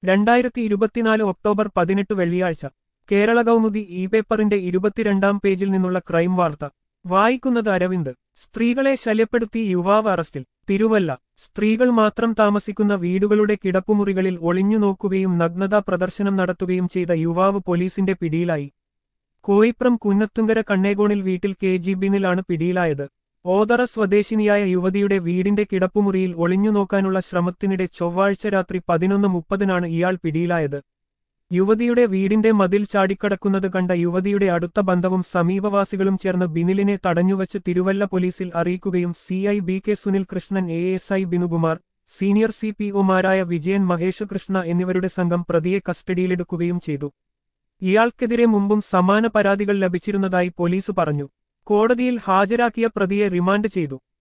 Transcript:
രണ്ടായിരത്തി ഇരുപത്തിനാല് ഒക്ടോബർ പതിനെട്ട് വെള്ളിയാഴ്ച കേരള കൗമുദി ഇ പേപ്പറിന്റെ ഇരുപത്തിരണ്ടാം പേജിൽ നിന്നുള്ള ക്രൈം വാർത്ത വായിക്കുന്നത് അരവിന്ദ് സ്ത്രീകളെ ശല്യപ്പെടുത്തി യുവാവ് അറസ്റ്റിൽ തിരുവല്ല സ്ത്രീകൾ മാത്രം താമസിക്കുന്ന വീടുകളുടെ കിടപ്പുമുറികളിൽ ഒളിഞ്ഞു നോക്കുകയും നഗ്നതാ പ്രദർശനം നടത്തുകയും ചെയ്ത യുവാവ് പോലീസിന്റെ പിടിയിലായി കോയിപ്രം കുന്നത്തുങ്കര കണ്ണേകോണിൽ വീട്ടിൽ കെ ജി ബിന്നിലാണ് പിടിയിലായത് ഓതറ സ്വദേശിനിയായ യുവതിയുടെ വീടിന്റെ കിടപ്പുമുറിയിൽ ഒളിഞ്ഞു നോക്കാനുള്ള ശ്രമത്തിനിടെ ചൊവ്വാഴ്ച രാത്രി പതിനൊന്ന് മുപ്പതിനാണ് ഇയാൾ പിടിയിലായത് യുവതിയുടെ വീടിന്റെ മതിൽ ചാടിക്കടക്കുന്നത് കണ്ട യുവതിയുടെ അടുത്ത ബന്ധവും സമീപവാസികളും ചേർന്ന് ബിനിലിനെ തടഞ്ഞുവച്ച് തിരുവല്ല പോലീസിൽ അറിയിക്കുകയും C I B K Sunil Krishnan A S I Binukumar senior C P ഒമാരായ വിജയൻ മഹേഷ് കൃഷ്ണ എന്നിവരുടെ സംഘം പ്രതിയെ കസ്റ്റഡിയിലെടുക്കുകയും ചെയ്തു ഇയാൾക്കെതിരെ മുമ്പും സമാന പരാതികൾ ലഭിച്ചിരുന്നതായി പോലീസ് പറഞ്ഞു കോടതിയിൽ ഹാജരാക്കിയ പ്രതിയെ റിമാൻഡ് ചെയ്തു